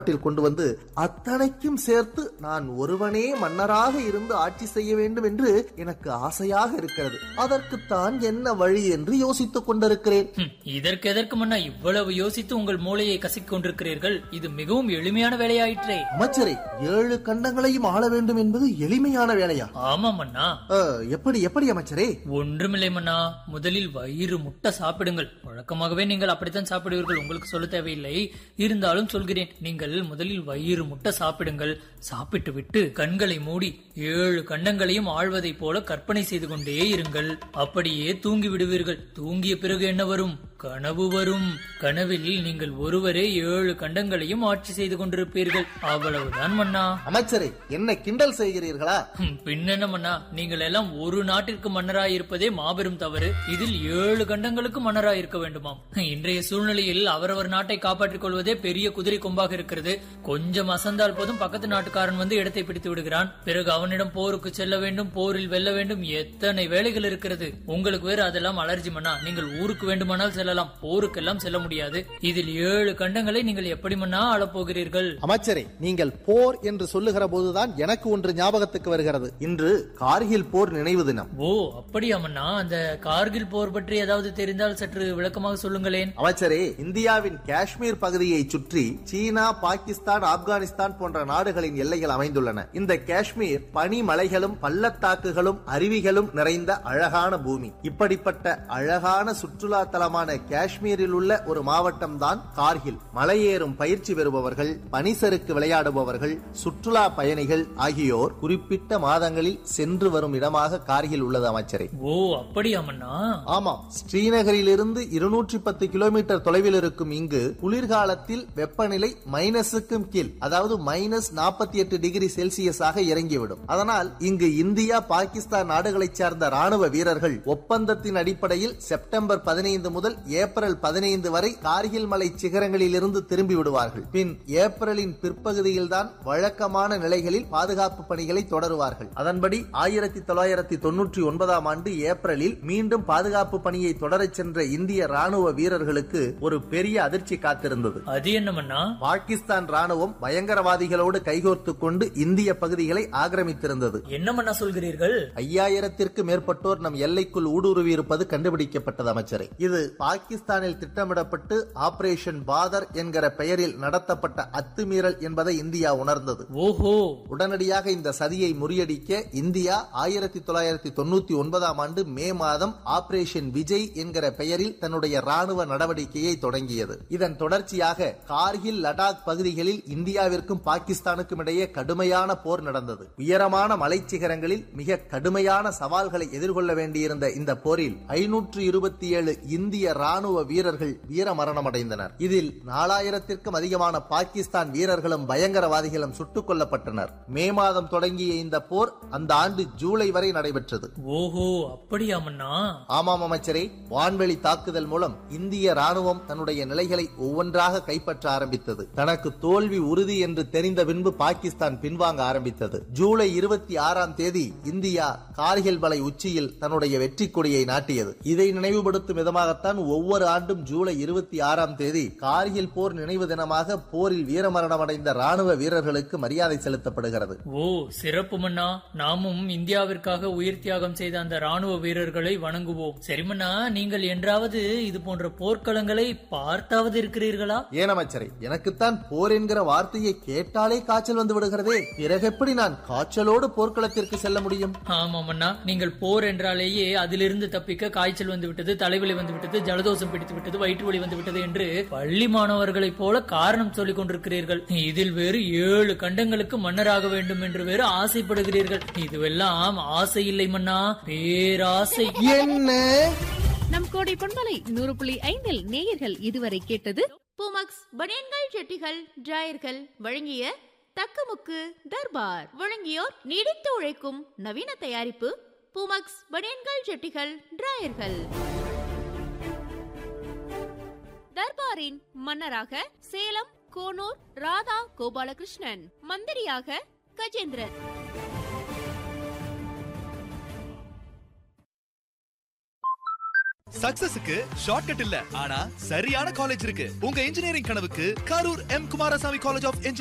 நாட்டில் கொண்டு வந்து அத்தனைக்கும் சேர்த்து நான் ஒருவனே மன்னராக இருந்து ஆட்சி செய்ய வேண்டும் என்று எனக்கு ஆசையாக இருக்கிறது அதற்குத்தான் என்ன வழி என்று யோசித்துக் கொண்டிருக்கிறேன் ஹம், இதற்கு எதற்கு மன்னா இவ்வளவு யோசித்து உங்கள் மூளையை கசிக் கொண்டிருக்கிறீர்கள் இது மிகவும் எளிமையான வேலையாயிற்றே அமைச்சரே ஏழு கண்டங்களையும் ஆள வேண்டும் என்பது எளிமையான வேலையா ஆமா மன்னா அ, எப்படி எப்படி அமைச்சரே ஒன்றுமில்லை மன்னா முதலில் வயிறு முட்டை சாப்பிடுங்கள் வழக்கமாகவே நீங்கள் அப்படித்தான் சாப்பிடுவீர்கள் உங்களுக்கு சொல்ல தேவையில்லை இருந்தாலும் சொல்கிறேன் நீங்கள் முதலில் வயிறு முட்டை சாப்பிடுங்கள் சாப்பிட்டு விட்டு கண்களை மூடி ஏழு கண்டங்களையும் ஆழ்வதைப் போல கற்பனை செய்து கொண்டே இருங்கள் அப்படியே தூங்கி விடுவீர்கள் தூங்கிய பிறகு என்ன வரும் கனவு வரும் கனவில் நீங்கள் ஒருவரே ஏழு கண்டங்களையும் ஆட்சி செய்து கொண்டிருப்பீர்கள் அவ்வளவுதான் மன்னா அமைச்சரே என்ன கிண்டல் செய்கிறீர்களா ஹம், பின்னென்ன மன்னா நீங்கள் எல்லாம் ஒரு நாட்டிற்கு மன்னராய் இருப்பதே மாபெரும் தவறு இதில் ஏழு கண்டங்களுக்கு மன்னராய் இருக்க வேண்டுமாம் இன்றைய சூழ்நிலையில் அவரவர் நாட்டை காப்பாற்றிக் கொள்வதே பெரிய குதிரை கொம்பாக இருக்கிறது கொஞ்சம் அசந்தால் போதும் பக்கத்து நாட்டுக்காரன் வந்து இடத்தை பிடித்து விடுகிறான் பிறகு அவனிடம் போருக்கு செல்ல வேண்டும் போரில் வெல்ல வேண்டும் எத்தனை வேலைகள் இருக்கிறது உங்களுக்கு வேறு அதெல்லாம் அலர்ஜி மன்னா நீங்கள் ஊருக்கு வேண்டுமானால் செல்லலாம் போருக்கெல்லாம் செல்ல முடியாது இதில் ஏழு கண்டங்களை நீங்கள் எப்படி மன்னா ஆளப்போகிறீர்கள் அமைச்சரே நீங்கள் போர் என்று சொல்லுகிற போதுதான் எனக்கு ஒன்று ஞாபகத்துக்கு வருகிறது இன்று கார்கில் போர் நினைவு தினம் ஓ அப்படியா மன்னா அந்த கார்கில் போர் பற்றி ஏதாவது தெரிந்தால் சற்று விளக்கமாக சொல்லுங்களேன் அமைச்சரே இந்தியாவின் காஷ்மீர் பகுதியை சுற்றி சீனா பாகிஸ்தான் ஆப்கானிஸ்தான் போன்ற நாடுகளின் எல்லைகள் அமைந்துள்ளன இந்த காஷ்மீர் பனிமலைகளும் பள்ளத்தாக்குகளும் அருவிகளும் நிறைந்த அழகான பூமி இப்படிப்பட்ட அழகான சுற்றுலா தலமான காஷ்மீரில் உள்ள ஒரு மாவட்டம் தான் கார்கில் மலையேறும் பயிற்சி பெறுபவர்கள் பனிசறுக்கு விளையாடுபவர்கள் சுற்றுலா பயணிகள் ஆகியோர் குறிப்பிட்ட மாதங்களில் சென்று வரும் இடமாக கார்கில் உள்ளது அமைச்சரே ஓ அப்படியா மன்னா ஆமாம் ஸ்ரீநகரிலிருந்து இருநூற்றி பத்து கிலோமீட்டர் தொலைவில் இருக்கும் இங்கு குளிர்காலத்தில் வெப்பநிலை மைனஸுக்கும் கீழ் அதாவது மைனஸ் நாற்பத்தி எட்டு டிகிரி செல்சியஸாக இறங்கிவிடும் அதனால் இங்கு இந்தியா பாகிஸ்தான் நாடுகளைச் சார்ந்த ராணுவ வீரர்கள் ஒப்பந்தத்தின் அடிப்படையில் செப்டம்பர் பதினைந்து முதல் ஏப்ரல் பதினைந்து வரை கார்கில் மலை சிகரங்களில் இருந்து திரும்பி விடுவார்கள் பின் ஏப்ரலின் பிற்பகுதியில் தான் வழக்கமான நிலைகளில் பாதுகாப்பு பணிகளை தொடருவார்கள் அதன்படி ஆயிரத்தி தொள்ளாயிரத்தி தொன்னூற்றி ஒன்பதாம் ஆண்டு ஏப்ரலில் மீண்டும் பாதுகாப்பு பணியை தொடரச் சென்ற இந்திய ராணுவ வீரர்களுக்கு ஒரு பெரிய அதிர்ச்சி காத்திருந்தது அது என்ன மன்னா பாகிஸ்தான் ராணுவம் பயங்கரவாதிகளோடு கைகோர்த்துக் கொண்டு இந்திய பகுதிகளை ஆக்கிரமித்திருந்தது என்ன மன்னா சொல்கிறீர்கள் ஐயாயிரத்திற்கு மேற்பட்டோர் நம் எல்லைக்குள் ஊடுருவி இருப்பது கண்டுபிடிக்கப்பட்டது அமைச்சரே இது பாகிஸ்தானில் திட்டமிடப்பட்டு ஆபரேஷன் பாதர் என்கிற பெயரில் நடத்தப்பட்ட அத்துமீறல் என்பதை இந்தியா உணர்ந்தது ஓஹோ உடனடியாக இந்த சதியை முறியடிக்க இந்தியா ஆயிரத்தி தொள்ளாயிரத்தி தொண்ணூத்தி ஒன்பதாம் ஆண்டு மே மாதம் ஆபரேஷன் விஜய் என்கிற பெயரில் தன்னுடைய ராணுவ நடவடிக்கையை தொடங்கியது இதன் தொடர்ச்சியாக கார்கில் லடாக் பகுதிகளில் இந்தியாவிற்கும் பாகிஸ்தானுக்கும் இடையே கடுமையான போர் நடந்தது உயரமான மலைச்சிகரங்களில் மிக கடுமையான சவால்களை எதிர்கொள்ள வேண்டியிருந்த இந்த போரில் ஐநூற்று இருபத்தி ஏழு இந்திய ராணுவ வீரர்கள் வீர மரணமடைந்தனர் இதில் நாலாயிரத்திற்கும் அதிகமான பாகிஸ்தான் வீரர்களும் பயங்கரவாதிகளும் சுட்டுக் கொல்லப்பட்டனர் மே மாதம் தொடங்கிய இந்த போர் அந்த ஆண்டு ஜூலை வரை நடைபெற்றது ஓஹோ அப்படியா மன்னா ஆமாம் அமைச்சரே வான்வெளி தாக்குதல் மூலம் இந்திய ராணுவம் தன்னுடைய நிலைகளை ஒவ்வொன்றாக கைப்பற்ற ஆரம்பித்தது தனக்கு தோல்வி உறுதி என்று தெரிந்த பின்பு பாகிஸ்தான் பின்வாங்க ஆரம்பித்தது ஜூலை இருபத்தி ஆறாம் தேதி இந்தியா கார்கில் மலை உச்சியில் தன்னுடைய வெற்றி கொடியை நாட்டியது இதை நினைவுபடுத்தும் விதமாகத்தான் ஒவ்வொரு ஆண்டும் ஜூலை இருபத்தி ஆறாம் தேதி கார்கில் போர் நினைவு தினமாக போரில் வீரமரணமடைந்த ராணுவ வீரர்களுக்கு மரியாதை செலுத்தப்படுகிறது ஓ சிறப்பு மன்னா நாமும் இந்தியாவிற்காக உயிர் தியாகம் செய்த அந்த ராணுவ வீரர்களை வணங்குவோம் சரி மன்னா நீங்கள் என்றாவது இது போன்ற போர்க்களங்களை பார்த்தாவது இருக்கிறீர்களா ஏன் அமைச்சரே எனக்குத்தான் போர் என்கிற வார்த்தையை கேட்டாலே காய்ச்சல் வந்து விடுகிறதே பிறகு எப்படி நான் காய்ச்சலோடு போர்க்களத்திற்கு செல்ல முடியும் ஆமாம் அண்ணா நீங்கள் போர் என்றாலேயே அதிலிருந்து தப்பிக்க காய்ச்சல் வந்து விட்டது தலைவலி வந்து விட்டது ஜலதோஷம் பிடித்து விட்டது வயிற்று வலி வந்து விட்டது என்று பள்ளி மாணவர்களைப் போல காரணம் சொல்லிக் கொண்டிருக்கிறீர்கள் இதில் வேறு ஏழு கண்டங்களுக்கு மன்னராக வேண்டும் என்று வேறு ஆசைப்படுகிறீர்கள் இதுவெல்லாம் ஆசை இல்லை மன்னா பேராசை என்ன நம் கோடை பொன்மலை நூறு புள்ளி ஐந்தில் நேயர்கள் இதுவரை கேட்டது பூமக்ஸ் பனியன்கள் ஜெட்டிகள் டிராயர்கள் வழங்கிய தக்கமுக்கு தர்பார் வழங்கியோர் நீடித்து உழைக்கும் நவீன தயாரிப்பு பூமக்ஸ் பனியன்கள் ஜெட்டிகள் டிராயர்கள் தர்பாரின் மன்னராக சேலம் கோனூர் ராதா கோபாலகிருஷ்ணன் மந்திரியாக கஜேந்திரன் சக்சஸுக்கு ஷார்ட்கட் இல்ல ஆனா சரியான காலேஜ் இருக்கு உங்க இன்ஜினியரிங் கனவுக்கு Karur M Kumarasamy college of